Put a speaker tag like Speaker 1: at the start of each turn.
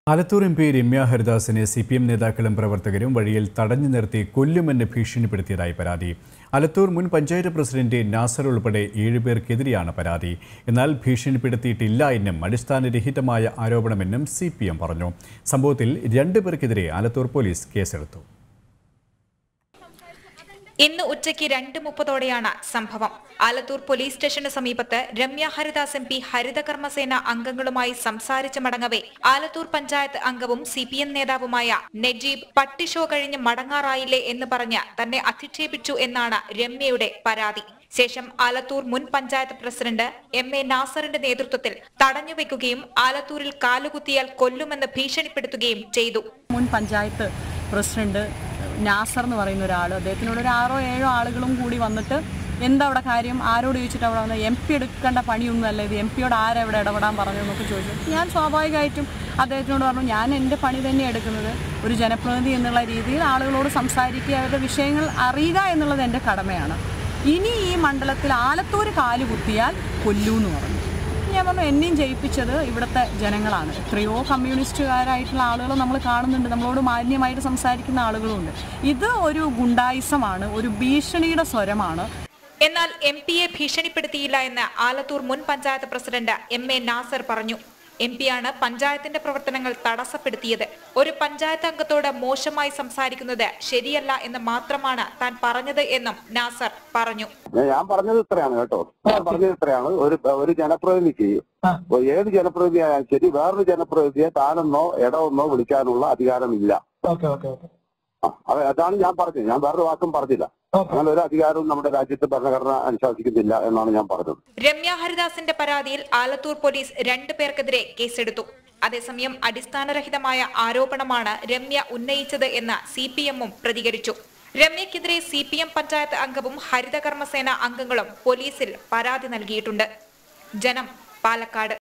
Speaker 1: Alathur M P Ramya ഹരിദാസിനെ C P M നേതാക്കളും പ്രവർത്തകരും വഴിയിൽ തടഞ്ഞു നിർത്തി കൊല്ലുമെന്ന് ഭീഷണിപ്പെടുത്തിയതായി പരാതി ആലത്തൂർ മുൻ പഞ്ചായത്ത് പ്രസിഡന്റ് നാസർ ഉൾപ്പെടെ ഏഴുപേർക്കെതിരെയാണ് പരാതി എന്നാൽ ഭീഷണിപ്പെടുത്തിയിട്ടില്ല എന്നും അടിസ്ഥാനരഹിതമായ ആരോപണമെന്നും സി പി എം പറഞ്ഞു സംഭവത്തിൽ രണ്ടുപേർക്കെതിരെ ആലത്തൂർ പോലീസ് കേസെടുത്തു
Speaker 2: ഇന്ന് ഉച്ചയ്ക്ക് രണ്ട് മുപ്പതോടെയാണ് സംഭവം ആലത്തൂർ പോലീസ് സ്റ്റേഷന് സമീപത്ത് രമ്യ ഹരിദാസ് എം പി ഹരിതകർമ്മസേന അംഗങ്ങളുമായി സംസാരിച്ച് മടങ്ങവേ ആലത്തൂർ പഞ്ചായത്ത് അംഗവും സി പി എം നേതാവുമായ നജീബ് പട്ടി ഷോ കഴിഞ്ഞ് മടങ്ങാറായില്ലേ എന്ന് പറഞ്ഞ് തന്നെ അധിക്ഷേപിച്ചു എന്നാണ് രമ്യയുടെ പരാതി ശേഷം ആലത്തൂർ മുൻ പഞ്ചായത്ത് പ്രസിഡന്റ് എം എ നാസറിന്റെ നേതൃത്വത്തിൽ തടഞ്ഞുവെക്കുകയും ആലത്തൂരിൽ കാലുകുത്തിയാൽ കൊല്ലുമെന്ന് ഭീഷണിപ്പെടുത്തുകയും ചെയ്തു
Speaker 3: മുൻ പഞ്ചായത്ത് പ്രസിഡന്റ് നാസർ എന്ന് പറയുന്ന ഒരാൾ അദ്ദേഹത്തിനോട് ഒരു ആറോ ഏഴോ ആളുകളും കൂടി വന്നിട്ട് എന്താ അവിടെ കാര്യം ആരോട് ചോദിച്ചിട്ട് അവിടെ വന്നത് എം പി എടുക്കേണ്ട പണിയൊന്നുമല്ല ഇത് എം പിയോട് ആരെവിടെ ഇടപെടാൻ പറഞ്ഞു എന്നൊക്കെ ചോദിച്ചു ഞാൻ സ്വാഭാവികമായിട്ടും അദ്ദേഹത്തിനോട് പറഞ്ഞു ഞാൻ എൻ്റെ പണി തന്നെ എടുക്കുന്നത് ഒരു ജനപ്രതിനിധി എന്നുള്ള രീതിയിൽ ആളുകളോട് സംസാരിക്കുക അവരുടെ വിഷയങ്ങൾ അറിയുക എന്നുള്ളത് എൻ്റെ കടമയാണ് ഇനി ഈ മണ്ഡലത്തിൽ ആലത്തൂർ കാല് കുത്തിയാൽ കൊല്ലൂ എന്ന് പറഞ്ഞു ഞാൻ പറഞ്ഞു എന്നെയും ജയിപ്പിച്ചത് ഇവിടുത്തെ ജനങ്ങളാണ് എത്രയോ കമ്മ്യൂണിസ്റ്റുകാരായിട്ടുള്ള ആളുകൾ നമ്മൾ കാണുന്നുണ്ട് നമ്മളോട് മാന്യമായിട്ട് സംസാരിക്കുന്ന ആളുകളുമുണ്ട് ഇത് ഒരു ഗുണ്ടായിസമാണ് ഒരു ഭീഷണിയുടെ സ്വരമാണ്
Speaker 2: എന്നാൽ എം പിയെ ഭീഷണിപ്പെടുത്തിയില്ല എന്ന് ആലത്തൂർ മുൻ panchayat president M A Nasar പറഞ്ഞു എം പിയാണ് പഞ്ചായത്തിന്റെ പ്രവർത്തനങ്ങൾ തടസ്സപ്പെടുത്തിയത് ഒരു പഞ്ചായത്ത് അംഗത്തോട് മോശമായി സംസാരിക്കുന്നത് ശരിയല്ല എന്ന് മാത്രമാണ് താൻ പറഞ്ഞത് എന്നും നാസർ പറഞ്ഞു
Speaker 4: ഞാൻ- ഞാൻ പറഞ്ഞത് ഇത്രയാണ് കേട്ടോ ഞാൻ പറഞ്ഞത് ഇത്രയാണ് ഒരു ഒരു ജനപ്രതിനിധിക്ക് ഇപ്പൊ ഏത് ജനപ്രതിനിധിയായാലും ശരി വേറൊരു ജനപ്രതിനിധിയെ താനെന്നോ ഇടമെന്നോ വിളിക്കാനുള്ള അധികാരമില്ല
Speaker 5: ഓക്കെ ഓക്കെ ഓക്കെ
Speaker 4: ആ, അത് അതാണ് ഞാൻ പറഞ്ഞത് ഞാൻ വേറൊരു വാക്കും പറഞ്ഞില്ല അങ്ങനെ ഒരു അധികാരവും നമ്മുടെ രാജ്യത്ത് ഭരണഘടന അനുശാസിക്കുന്നില്ല എന്നാണ് ഞാൻ പറഞ്ഞത്
Speaker 2: രമ്യ ഹരിദാസിന്റെ പരാതിയിൽ ആലത്തൂർ പോലീസ് രണ്ടു പേർക്കെതിരെ കേസെടുത്തു അതേസമയം അടിസ്ഥാനരഹിതമായ ആരോപണമാണ് രമ്യ ഉന്നയിച്ചത് എന്ന് സി പി എമ്മും പ്രതികരിച്ചു രമ്യക്കെതിരെ സി പി എം പഞ്ചായത്ത് അംഗവും ഹരിതകർമ്മസേന അംഗങ്ങളും പോലീസിൽ പരാതി നൽകിയിട്ടുണ്ട് ജനം പാലക്കാട്